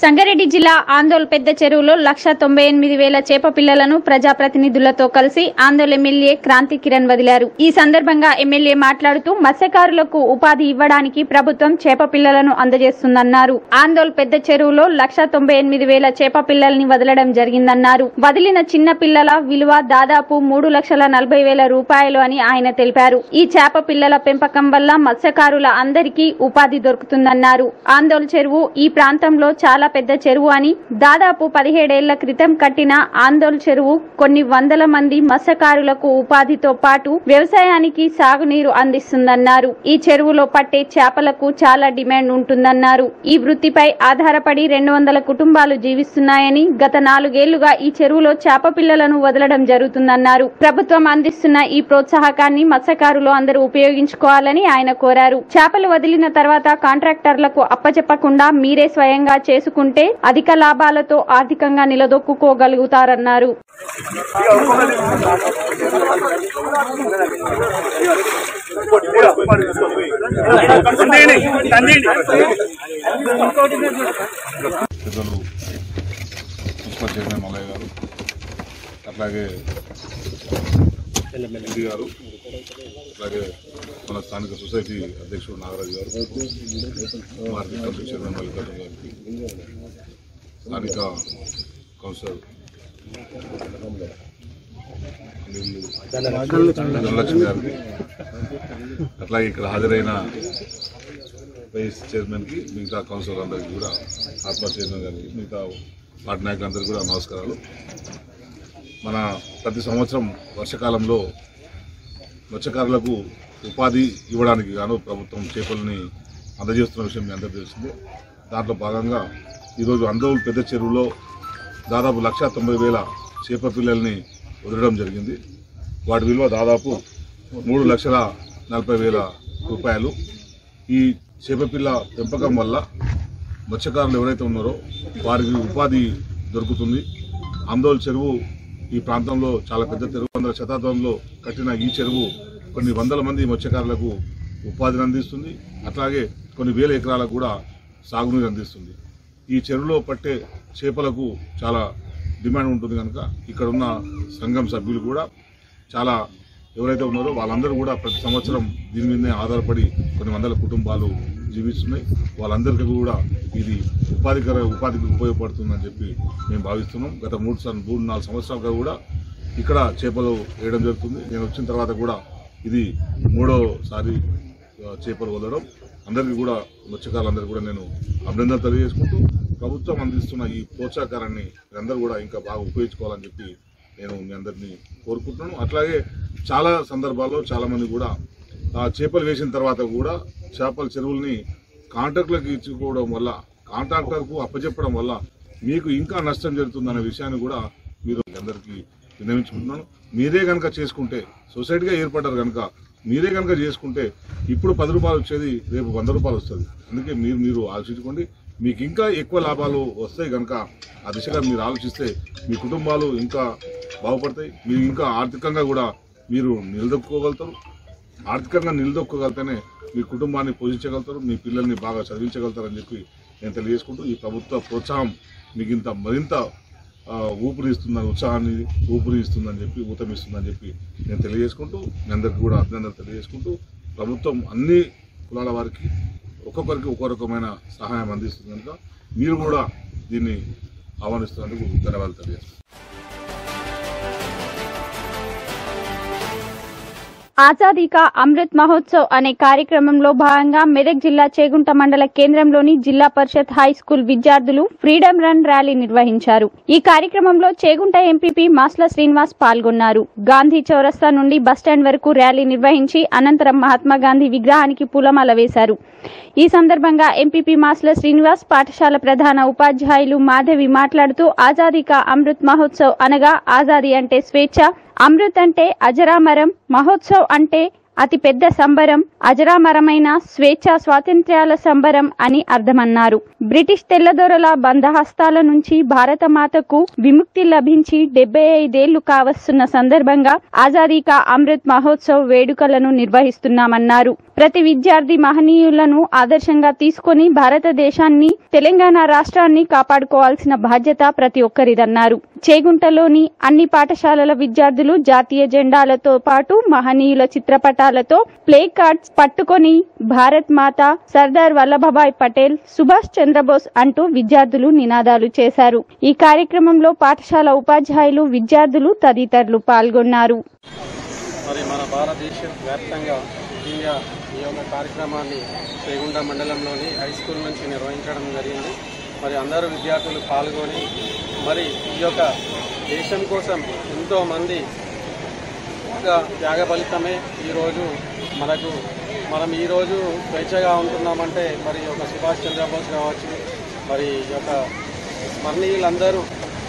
సంగారెడ్డి జిల్లా ఆందోళ్ పెద్ద చెరువులో లక్ష తొంభై ఎనిమిది వేల చేప పిల్లలను ప్రజాప్రతినిధులతో కలిసి ఆందోళ్ ఎమ్మెల్యే క్రాంతి కిరణ్ వదిలారు ఈ సందర్భంగా ఎమ్మెల్యే మాట్లాడుతూ మత్స్యకారులకు ఉపాధి ఇవ్వడానికి ప్రభుత్వం చేప పిల్లలను అందజేస్తుందన్నారు ఆందోళ్ పెద్ద చెరువులో లక్ష తొంభై ఎనిమిది వేల చేప పిల్లల్ని వదలడం జరిగిందన్నారు వదిలిన చిన్న పిల్లల విలువ దాదాపు మూడు లక్షల నలభై వేల రూపాయలు అని ఆయన తెలిపారు ఈ చేప పిల్లల పెంపకం వల్ల మత్స్యకారుల అందరికీ ఉపాధి దొరుకుతుందన్నారు ఆందోళ్ చెరువు ఈ ప్రాంతంలో చాలా పెద్ద చెరువు అని దాదాపు పదిహేడేళ్ల క్రితం కట్టిన ఆందోళ్ చెరువు కొన్ని వందల మంది మత్స్యకారులకు ఉపాధితో పాటు వ్యవసాయానికి సాగునీరు అందిస్తుందన్నారు ఈ చెరువులో పట్టే చేపలకు చాలా డిమాండ్ ఉంటుందన్నారు ఈ వృత్తిపై ఆధారపడి రెండు వందల కుటుంబాలు జీవిస్తున్నాయని గత నాలుగేళ్లుగా ఈ చెరువులో చేప పిల్లలను వదలడం జరుగుతుందన్నారు ప్రభుత్వం అందిస్తున్న ఈ ప్రోత్సాహకాన్ని మత్స్యకారులు అందరూ ఉపయోగించుకోవాలని ఆయన కోరారు చేపలు వదిలిన తర్వాత కాంట్రాక్టర్లకు అప్పచెప్పకుండా మీరే స్వయంగా చేసుకుంటే అధిక లాభాలతో ఆర్థికంగా నిలదొక్కుకోగలుగుతారన్నారు పెద్దలు మున్సిపల్ చైర్మన్ మల్లయ్య గారు అట్లాగే ఎంపీ గారు అట్లాగే మన స్థానిక సొసైటీ అధ్యక్షుడు నాగరాజు గారు మార్కెట్ కమిటీ చైర్మన్ మల్లికార్జున గారికి స్థానిక కౌన్సిలర్ అనిల్ ధనలక్ష్మి గారికి అట్లాగే ఇక్కడ హాజరైన వైస్ చైర్మన్ కి మిగతా కౌన్సిలర్ అందరికీ కూడా ఆత్మ చైర్మన్ గారికి మిగతా పార్టీ నాయకులందరికీ కూడా నమస్కారాలు మన ప్రతి సంవత్సరం వర్షాకాలంలో మత్స్యకారులకు ఉపాధి ఇవ్వడానికి గాను ప్రభుత్వం చేపలని అందజేస్తున్న విషయం మీ అందరికీ తెలిసిందే దాంట్లో భాగంగా ఈరోజు అందరూ పెద్ద చెరువులో దాదాపు లక్ష తొంభై వేల చేప పిల్లల్ని వదలడం జరిగింది వాటి విలువ దాదాపు మూడు లక్షల నలభై వేల రూపాయలు ఈ చేపపిల్ల పెంపకం వల్ల మత్స్యకారులు ఎవరైతే ఉన్నారో వారికి ఉపాధి దొరుకుతుంది ఆందోళన చెరువు ఈ ప్రాంతంలో చాలా పెద్ద చెరువు వందల శతాబ్దంలో కట్టిన ఈ చెరువు కొన్ని వందల మంది మత్స్యకారులకు ఉపాధిని అందిస్తుంది అట్లాగే కొన్ని వేల ఎకరాలకు కూడా సాగునీరు అందిస్తుంది ఈ చెరువులో పట్టే చేపలకు చాలా డిమాండ్ ఉంటుంది కనుక ఇక్కడ ఉన్న సంఘం సభ్యులు కూడా చాలా ఎవరైతే ఉన్నారో వాళ్ళందరూ కూడా ప్రతి సంవత్సరం దీని మీదనే ఆధారపడి కొన్ని వందల కుటుంబాలు జీవిస్తున్నాయి వాళ్ళందరికీ కూడా ఇది ఉపాధికర ఉపాధికి ఉపయోగపడుతుందని చెప్పి మేము భావిస్తున్నాం గత మూడు సం- మూడు నాలుగు సంవత్సరాలుగా కూడా ఇక్కడ చేపలు వేయడం జరుగుతుంది నేను వచ్చిన తర్వాత కూడా ఇది మూడోసారి ఆ, చేపలు వదలడం అందరికీ కూడా మత్స్యకారులందరికీ కూడా నేను అభినందనలు తెలియజేసుకుంటూ ప్రభుత్వం అందిస్తున్న ఈ ప్రోత్సాహకారాన్ని మీరందరూ కూడా ఇంకా బాగా ఉపయోగించుకోవాలని చెప్పి నేను మీ అందరినీ కోరుకుంటున్నాను అట్లాగే చాలా సందర్భాల్లో చాలా మంది కూడా ఆ చేపలు వేసిన తర్వాత కూడా చేపల చెరువుల్ని కాంట్రాక్టులకు ఇచ్చుకోవడం వల్ల కాంట్రాక్టర్కు అప్పచెప్పడం వల్ల మీకు ఇంకా నష్టం జరుగుతుందనే విషయాన్ని కూడా మీరు అందరికీ విన్నవించుకుంటున్నాను మీరే కనుక చేసుకుంటే సొసైటీగా ఏర్పడ్డారు కనుక మీరే కనుక చేసుకుంటే ఇప్పుడు పది రూపాయలు వచ్చేది రేపు వంద రూపాయలు వస్తుంది అందుకే మీరు మీరు ఆలోచించుకోండి మీకు ఇంకా ఎక్కువ లాభాలు వస్తాయి కనుక ఆ దిశగా మీరు ఆలోచిస్తే మీ కుటుంబాలు ఇంకా బాగుపడతాయి మీరు ఇంకా ఆర్థికంగా కూడా మీరు నిలదొక్కుకోగలుగుతారు ఆర్థికంగా నిలదొక్కగలితేనే మీ కుటుంబాన్ని పోషించగలుగుతారు మీ పిల్లల్ని బాగా చదివించగలుగుతారని చెప్పి నేను తెలియజేసుకుంటూ ఈ ప్రభుత్వ ప్రోత్సాహం మీకు ఇంత మరింత ఆ, ఊపిరిస్తుందని ఉత్సాహాన్ని ఊపిరిస్తుందని చెప్పి ఊతమిస్తుందని చెప్పి నేను తెలియజేసుకుంటూ మీ అందరికీ కూడా అభినందనలు తెలియజేసుకుంటూ ప్రభుత్వం అన్ని కులాల వారికి ఒక్కొక్కరికి ఒక్కో రకమైన సహాయం అందిస్తుంది కనుక మీరు కూడా దీన్ని ఆహ్వానిస్తున్నందుకు ధన్యవాదాలు తెలియజేస్తున్నాను ఆజాదీ కా అమృత్ మహోత్సవ్ అనే కార్యక్రమంలో భాగంగా మెదక్ జిల్లా చేగుంట మండల కేంద్రంలోని జిల్లా పరిషత్ హై స్కూల్ విద్యార్థులు ఫ్రీడమ్ రన్ ర్యాలీ నిర్వహించారు ఈ కార్యక్రమంలో చేగుంట ఎంపీపీ మాస్ల శ్రీనివాస్ పాల్గొన్నారు గాంధీ చౌరస్తా నుండి బస్టాండ్ వరకు ర్యాలీ నిర్వహించి అనంతరం మహాత్మా గాంధీ విగ్రహానికి పూలమాల వేశారు ఈ సందర్భంగా ఎంపీపీ మాస్ల శ్రీనివాస్ పాఠశాల ప్రధాన ఉపాధ్యాయులు మాధవి మాట్లాడుతూ ఆజాదీ కా అమృత్ మహోత్సవ్ అనగా ఆజాదీ అంటే స్వేచ్ఛ అమృత్ అంటే అజరామరం మహోత్సవ్ అంటే అతి పెద్ద సంబరం అజరామరమైన స్వేచ్ఛ స్వాతంత్ర్యాల సంబరం అని అర్థమన్నారు బ్రిటిష్ తెల్లదొరల బంధహస్తాల నుంచి భారత మాతకు విముక్తి లభించి డెబ్బై ఐదేళ్లు కావస్తున్న సందర్భంగా ఆజాదీ కా అమృత్ మహోత్సవ్ వేడుకలను నిర్వహిస్తున్నామన్నారు ప్రతి విద్యార్థి మహనీయులను ఆదర్శంగా తీసుకొని భారతదేశాన్ని తెలంగాణ రాష్ట్రాన్ని కాపాడుకోవాల్సిన బాధ్యత ప్రతి ఒక్కరిదన్నారు చేగుంటలోని అన్ని పాఠశాలల విద్యార్థులు జాతీయ జెండాలతో పాటు మహనీయుల చిత్రపటాలతో ప్లే కార్డ్స్ పట్టుకొని భారత్ మాత సర్దార్ వల్లభభాయ్ పటేల్ సుభాష్ చంద్రబోస్ అంటూ విద్యార్థులు నినాదాలు చేశారు ఈ కార్యక్రమంలో పాఠశాల ఉపాధ్యాయులు విద్యార్థులు తదితరులు పాల్గొన్నారు మరి మన భారతదేశం వ్యాప్తంగా ముఖ్యంగా ఈ యొక్క కార్యక్రమాన్ని చేగుంట మండలంలోని హై స్కూల్ నుంచి నిర్వహించడం జరిగింది మరి అందరూ విద్యార్థులు పాల్గొని మరి ఈ యొక్క దేశం కోసం ఎంతో మంది యొక్క త్యాగ ఫలితమే ఈరోజు మనకు మనం ఈరోజు స్వేచ్ఛగా ఉంటున్నామంటే మరి ఈ యొక్క సుభాష్ చంద్రబోస్ కావచ్చు మరి ఈ యొక్క స్మరణీయులందరూ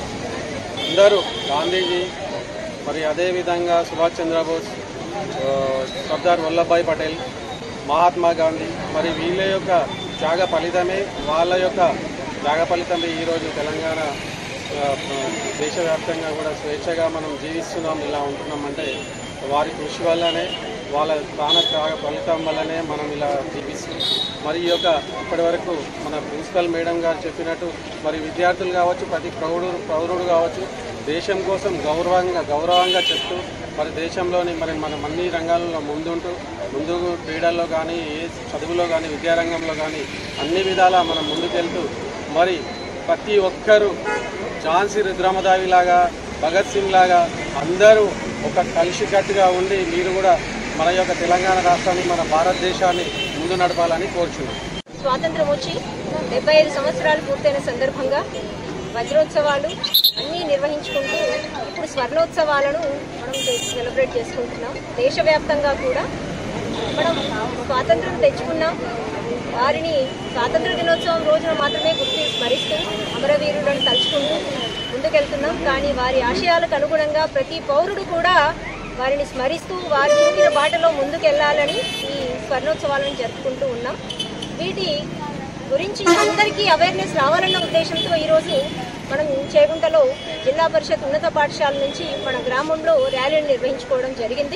అందరూ గాంధీజీ మరి అదేవిధంగా సుభాష్ చంద్రబోస్ ఆ, సర్దార్ వల్లభాయ్ పటేల్ మహాత్మా గాంధీ మరి వీళ్ళ యొక్క త్యాగ ఫలితమే వాళ్ళ యొక్క త్యాగ ఫలితమే ఈరోజు తెలంగాణ ఆ, దేశవ్యాప్తంగా కూడా స్వేచ్ఛగా మనం జీవిస్తున్నాం ఇలా ఉంటున్నామంటే వారి కృషి వల్లనే వాళ్ళ ప్రాణ త్యాగ ఫలితం వల్లనే మనం ఇలా జీవిస్తున్నాం మరి ఈ యొక్క ఇప్పటి వరకు మన ప్రిన్సిపల్ మేడం గారు చెప్పినట్టు మరి విద్యార్థులు కావచ్చు ప్రతి ప్రౌఢుడు ప్రౌఢుడు కావచ్చు దేశం కోసం గౌరవంగా గౌరవంగా చెప్తూ మరి దేశంలోని మరి మనం అన్ని రంగాల్లో ముందుంటూ ముందు క్రీడల్లో కానీ ఏ చదువులో కానీ విద్యారంగంలో కానీ అన్ని విధాలా మనం ముందుకెళ్తూ మరి ప్రతి ఒక్కరూ ఝాన్సీ రుద్రమదావి లాగా భగత్ సింగ్ లాగా అందరూ ఒక కలిసికట్టుగా ఉండి మీరు కూడా మన యొక్క తెలంగాణ రాష్ట్రాన్ని మన భారతదేశాన్ని ముందు నడపాలని కోరుచున్నాం స్వాతంత్రం వచ్చి డెబ్బై ఐదు సంవత్సరాలు పూర్తయిన సందర్భంగా వజ్రోత్సవాలు అన్నీ నిర్వహించుకుంటూ ఇప్పుడు స్వర్ణోత్సవాలను మనం చే- సెలబ్రేట్ చేసుకుంటున్నాం దేశవ్యాప్తంగా కూడా మనం స్వాతంత్రం తెచ్చుకున్నాం వారిని స్వాతంత్ర దినోత్సవం రోజున మాత్రమే గుర్తు స్మరిస్తూ అమరవీరులను తలుచుకుంటూ ముందుకెళ్తున్నాం కానీ వారి ఆశయాలకు అనుగుణంగా ప్రతి పౌరుడు కూడా వారిని స్మరిస్తూ వారు చూపిన బాటలో ముందుకెళ్లాలని ఈ స్వర్ణోత్సవాలను జరుపుకుంటూ ఉన్నాం వీటి గురించి అందరికీ అవేర్నెస్ రావాలన్న ఉద్దేశంతో ఈరోజు మనం చేగుంటలో జిల్లా పరిషత్ ఉన్నత పాఠశాల నుంచి మన గ్రామంలో ర్యాలీని నిర్వహించుకోవడం జరిగింది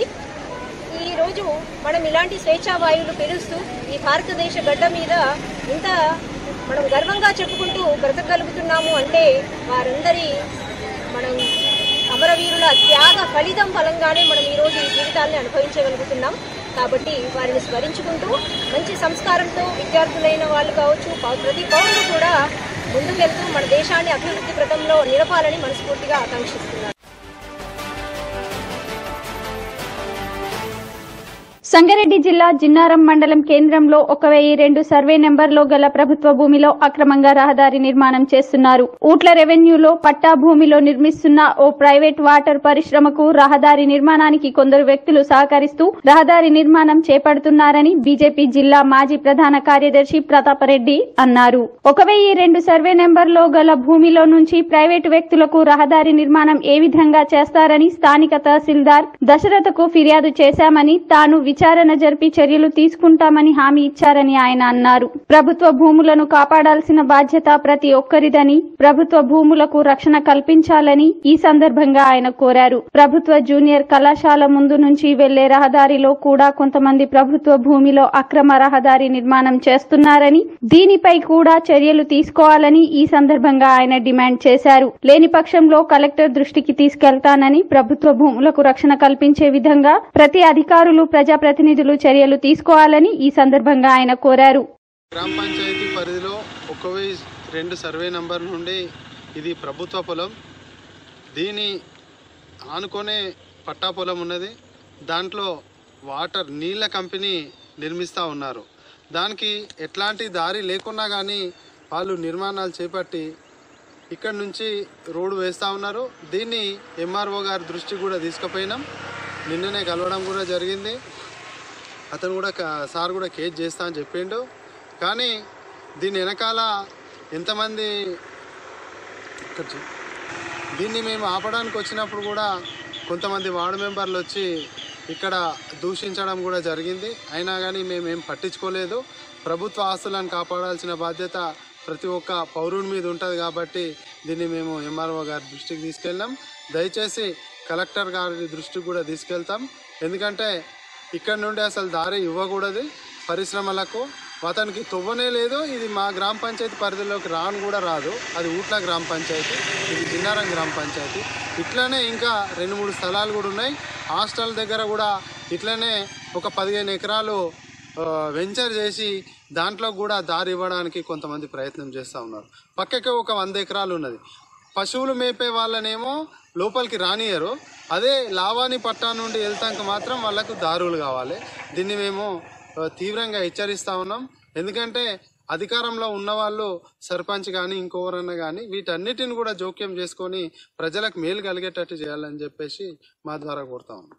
ఈ రోజు మనం ఇలాంటి స్వేచ్ఛా వాయువులు పీలుస్తూ ఈ భారతదేశ గడ్డ మీద ఇంత మనం గర్వంగా చెప్పుకుంటూ బ్రతకగలుగుతున్నాము అంటే వారందరి మనం అమరవీరుల త్యాగ ఫలితం ఫలంగానే మనం ఈరోజు ఈ జీవితాన్ని అనుభవించగలుగుతున్నాం కాబట్టి వారిని స్మరించుకుంటూ మంచి సంస్కారంతో విద్యార్థులైన వాళ్ళు కావచ్చు పౌ- ప్రతి పౌరుడు కూడా ముందుకెళ్తూ మన దేశాన్ని అభివృద్ధి ప్రదంలో నిలపాలని మనస్ఫూర్తిగా ఆకాంక్షిస్తున్నాను సంగారెడ్డి జిల్లా జిన్నారం మండలం కేంద్రంలో ఒక వెయ్యి రెండు సర్వే నెంబర్లో గల ప్రభుత్వ భూమిలో అక్రమంగా రహదారి నిర్మాణం చేస్తున్నారు ఊట్ల రెవెన్యూలో పట్టా భూమిలో నిర్మిస్తున్న ఓ ప్రైవేట్ వాటర్ పరిశ్రమకు రహదారి నిర్మాణానికి కొందరు వ్యక్తులు సహకరిస్తూ రహదారి నిర్మాణం చేపడుతున్నారని బీజేపీ జిల్లా మాజీ ప్రధాన కార్యదర్శి ప్రతాపరెడ్డి అన్నారు ఒక వెయ్యి రెండు సర్వే నెంబర్లో గల భూమిలో నుంచి ప్రైవేటు వ్యక్తులకు రహదారి నిర్మాణం ఏ విధంగా చేస్తారని స్థానిక తహసీల్దార్ దశరథకు ఫిర్యాదు చేశామని తాను విచారణ జరిపి చర్యలు తీసుకుంటామని హామీ ఇచ్చారని ఆయన అన్నారు ప్రభుత్వ భూములను కాపాడాల్సిన బాధ్యత ప్రతి ఒక్కరిదని ప్రభుత్వ భూములకు రక్షణ కల్పించాలని ఈ సందర్భంగా ఆయన కోరారు ప్రభుత్వ జూనియర్ కళాశాల ముందు నుంచి వెళ్లే రహదారిలో కూడా కొంతమంది ప్రభుత్వ భూమిలో అక్రమ రహదారి నిర్మాణం చేస్తున్నారని దీనిపై కూడా చర్యలు తీసుకోవాలని ఈ సందర్భంగా ఆయన డిమాండ్ చేశారు లేని పక్షంలో కలెక్టర్ దృష్టికి తీసుకెళ్తానని ప్రభుత్వ భూములకు రక్షణ కల్పించే విధంగా ప్రతి అధికారులు ప్రజాప్రతినిధులు చర్యలు తీసుకోవాలని ఈ సందర్భంగా ఆయన కోరారు గ్రామ పంచాయతీ పరిధిలో ఒక వెయ్యి రెండు సర్వే నంబర్ నుండి ఇది ప్రభుత్వ పొలం దీని ఆనుకొనే పట్టా పొలం ఉన్నది దాంట్లో వాటర్ నీళ్ళ కంపెనీ నిర్మిస్తూ ఉన్నారు దానికి ఎట్లాంటి దారి లేకున్నా కానీ వాళ్ళు నిర్మాణాలు చేపట్టి ఇక్కడ నుంచి రోడ్డు వేస్తూ ఉన్నారు దీన్ని ఎంఆర్ఓ గారి దృష్టి కూడా తీసుకుపోయినాం నిన్ననే కలవడం కూడా జరిగింది అతను కూడా క- సార్ కూడా కేసు చేస్తా అని చెప్పిండు కానీ దీని వెనకాల ఎంతమంది ఇక్కడ చూ- దీన్ని మేము ఆపడానికి వచ్చినప్పుడు కూడా కొంతమంది వార్డు మెంబర్లు వచ్చి ఇక్కడ దూషించడం కూడా జరిగింది అయినా కానీ మేము ఏం పట్టించుకోలేదు ప్రభుత్వ ఆస్తులను కాపాడాల్సిన బాధ్యత ప్రతి ఒక్క పౌరుని మీద ఉంటుంది కాబట్టి దీన్ని మేము ఎంఆర్ఓ గారి దృష్టికి తీసుకెళ్ళాం దయచేసి కలెక్టర్ గారి దృష్టికి కూడా తీసుకెళ్తాం ఎందుకంటే ఇక్కడ నుండి అసలు దారి ఇవ్వకూడదు పరిశ్రమలకు అతనికి తవ్వనే లేదు ఇది మా గ్రామ పంచాయతీ పరిధిలోకి రాను కూడా రాదు అది ఊట్ల గ్రామ పంచాయతీ ఇది జిన్నారం గ్రామ పంచాయతీ ఇట్లానే ఇంకా రెండు మూడు స్థలాలు కూడా ఉన్నాయి హాస్టల్ దగ్గర కూడా ఇట్లనే ఒక పదిహేను ఎకరాలు ఆ, వెంచర్ చేసి దాంట్లో కూడా దారి ఇవ్వడానికి కొంతమంది ప్రయత్నం చేస్తూ ఉన్నారు పక్కకే ఒక వంద ఎకరాలు ఉన్నది పశువులు మేపే వాళ్ళనేమో లోపలికి రానియరు అదే లావాని పట్టా నుండి వెళ్తాక మాత్రం వాళ్ళకు దారులు కావాలి దీన్ని మేము ఆ, తీవ్రంగా హెచ్చరిస్తా ఉన్నాం ఎందుకంటే అధికారంలో ఉన్న వాళ్ళు సర్పంచ్ కానీ ఇంకెవరన్నా కానీ వీటన్నిటిని కూడా జోక్యం చేసుకొని ప్రజలకు మేలు కలిగేటట్టు చేయాలని చెప్పేసి మా ద్వారా కోరుతా ఉన్నాం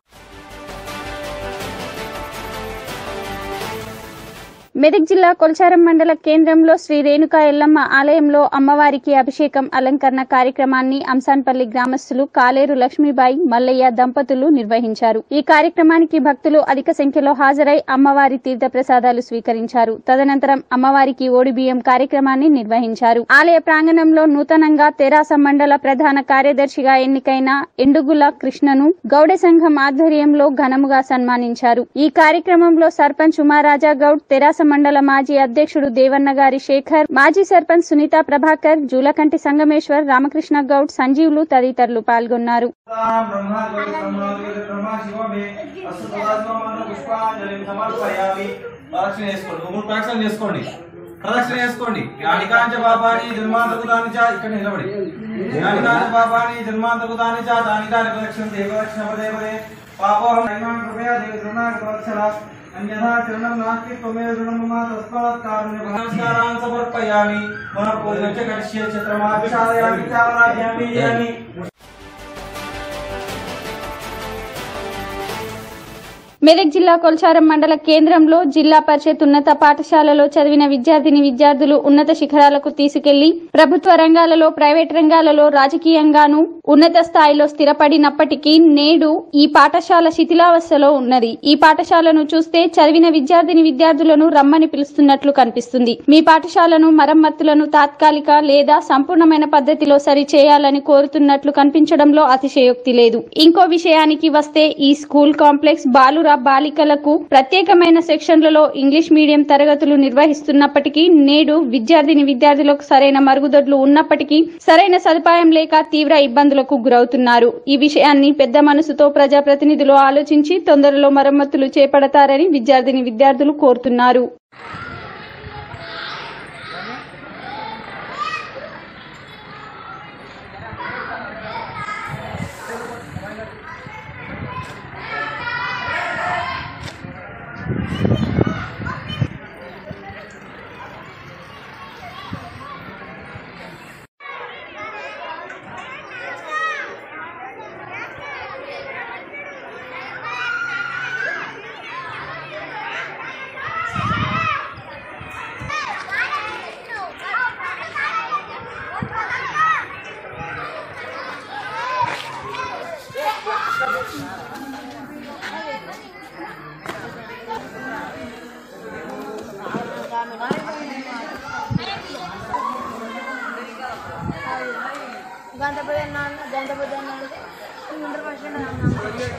మెదక్ జిల్లా కొల్చారం మండల కేంద్రంలో శ్రీ రేణుకా ఎల్లమ్మ ఆలయంలో అమ్మవారికి అభిషేకం అలంకరణ కార్యక్రమాన్ని అంసాన్పల్లి గ్రామస్తులు కాలేరు లక్ష్మీబాయి మల్లయ్య దంపతులు నిర్వహించారు ఈ కార్యక్రమానికి భక్తులు అధిక సంఖ్యలో హాజరై అమ్మవారి తీర్థ ప్రసాదాలు స్వీకరించారు తదనంతరం అమ్మవారికి ఓడిబియ్యం కార్యక్రమాన్ని నిర్వహించారు ఆలయ ప్రాంగణంలో నూతనంగా తెరాస మండల ప్రధాన కార్యదర్శిగా ఎన్నికైన ఎండుగుల కృష్ణను గౌడ సంఘం ఆధ్వర్యంలో ఘనముగా సన్మానించారు ఈ కార్యక్రమంలో సర్పంచ్ ఉమారాజా గౌడ్ తెరాస మండల మాజీ అధ్యక్షుడు దేవన్న గారి శేఖర్ మాజీ సర్పంచ్ సునీత ప్రభాకర్ జూలకంటి సంగమేశ్వర్ రామకృష్ణ గౌడ్ సంజీవులు తదితరులు పాల్గొన్నారు సమర్పయామి ప్రదక్షిణ చేసుకోండి మూడు ప్రదక్షిణ చేసుకోండి ప్రదక్షిణ చేసుకోండి యానికాంచ బాబాని జన్మాంతకు దాని చా ఇక్కడ నిలబడి యానికాంచ బాబాని జన్మాంతకు దాని చా దాని దాని ప్రదక్షిణ దేవ ప్రదక్షిణ పదే పాపోహం నైమాన్ కృపయా దేవి రుణాక వత్సల అన్యథా చరణం నాస్తి త్వమేవ రుణం మమ తస్మాత్ కారుణ్య నమస్కారాన్ సమర్పయామి మన పూజ కరిష్యే చిత్రమాభిషాదయామి చావనాధ్యామి యామి మెదక్ జిల్లా కొల్చారం మండల కేంద్రంలో జిల్లా పరిషత్ ఉన్నత పాఠశాలలో చదివిన విద్యార్థిని విద్యార్థులు ఉన్నత శిఖరాలకు తీసుకెళ్లి ప్రభుత్వ రంగాలలో ప్రైవేట్ రంగాలలో రాజకీయంగాను ఉన్నత స్థాయిలో స్థిరపడినప్పటికీ నేడు ఈ పాఠశాల శిథిలావస్థలో ఉన్నది ఈ పాఠశాలను చూస్తే చదివిన విద్యార్థిని విద్యార్థులను రమ్మని పిలుస్తున్నట్లు కనిపిస్తుంది మీ పాఠశాలను మరమ్మతులను తాత్కాలిక లేదా సంపూర్ణమైన పద్ధతిలో సరి చేయాలని కోరుతున్నట్లు కనిపించడంలో అతిశయోక్తి లేదు ఇంకో విషయానికి వస్తే ఈ స్కూల్ కాంప్లెక్స్ బాలుర బాలికలకు ప్రత్యేకమైన సెక్షన్లలో ఇంగ్లీష్ మీడియం తరగతులు నిర్వహిస్తున్నప్పటికీ నేడు విద్యార్థిని విద్యార్థులకు సరైన మరుగుదొడ్లు ఉన్నప్పటికీ సరైన సదుపాయం లేక తీవ్ర ఇబ్బందులకు గురవుతున్నారు ఈ విషయాన్ని పెద్ద మనసుతో ప్రజాప్రతినిధులు ఆలోచించి తొందరలో మరమ్మతులు చేపడతారని విద్యార్థిని విద్యార్థులు కోరుతున్నారు గంటపడి అన్నాను గంటపడి అన్నాను ముందర ఫస్ట్ అన్నాను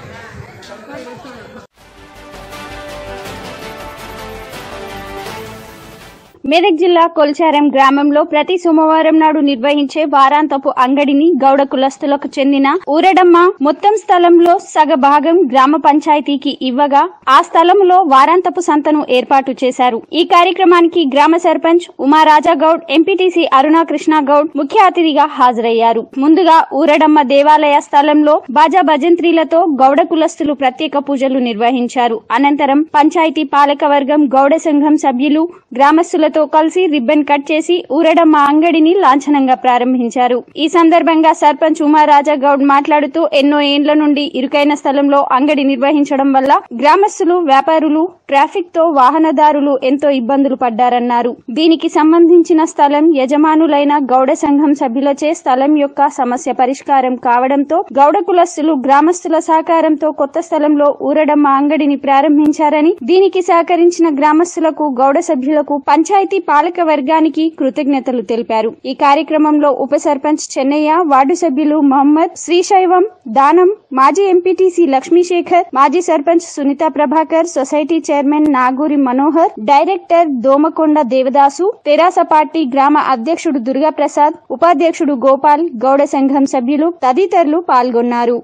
మెదక్ జిల్లా కొల్చారం గ్రామంలో ప్రతి సోమవారం నాడు నిర్వహించే వారాంతపు అంగడిని గౌడ కులస్తులకు చెందిన ఊరడమ్మ మొత్తం స్థలంలో సగ భాగం గ్రామ పంచాయతీకి ఇవ్వగా ఆ స్థలంలో వారాంతపు సంతను ఏర్పాటు చేశారు ఈ కార్యక్రమానికి గ్రామ సర్పంచ్ ఉమారాజా గౌడ్ ఎంపీటీసీ అరుణా కృష్ణ గౌడ్ ముఖ్య అతిథిగా హాజరయ్యారు ముందుగా ఊరడమ్మ దేవాలయ స్థలంలో బాజా భజంత్రీలతో గౌడ కులస్తులు ప్రత్యేక పూజలు నిర్వహించారు అనంతరం పంచాయతీ పాలకవర్గం గౌడ సంఘం సభ్యులు గ్రామస్తులతో మహిళలతో కలిసి రిబ్బన్ కట్ చేసి ఊరడమ్మ అంగడిని లాంఛనంగా ప్రారంభించారు ఈ సందర్భంగా సర్పంచ్ ఉమారాజా గౌడ్ మాట్లాడుతూ ఎన్నో ఏండ్ల నుండి ఇరుకైన స్థలంలో అంగడి నిర్వహించడం వల్ల గ్రామస్తులు వ్యాపారులు ట్రాఫిక్ తో వాహనదారులు ఎంతో ఇబ్బందులు పడ్డారన్నారు దీనికి సంబంధించిన స్థలం యజమానులైన గౌడ సంఘం సభ్యులచే స్థలం యొక్క సమస్య పరిష్కారం కావడంతో గౌడ కులస్తులు గ్రామస్తుల సహకారంతో కొత్త స్థలంలో ఊరడమ్మ అంగడిని ప్రారంభించారని దీనికి సహకరించిన గ్రామస్తులకు గౌడ సభ్యులకు పంచాయతీ పాలక వర్గానికి కృతజ్ఞతలు తెలిపారు ఈ కార్యక్రమంలో ఉప సర్పంచ్ చెన్నయ్య వార్డు సభ్యులు మహమ్మద్ శ్రీశైవం దానం మాజీ ఎంపీటీసీ లక్ష్మీశేఖర్ మాజీ sarpanch Sunitha Prabhakar society chairman Naguri Manohar director Domakonda Devadasu తెరాస పార్టీ గ్రామ అధ్యక్షుడు దుర్గాప్రసాద్ ఉపాధ్యక్షుడు గోపాల్ గౌడ సంఘం సభ్యులు తదితరులు పాల్గొన్నారు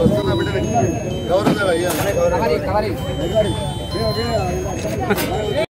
గౌరవ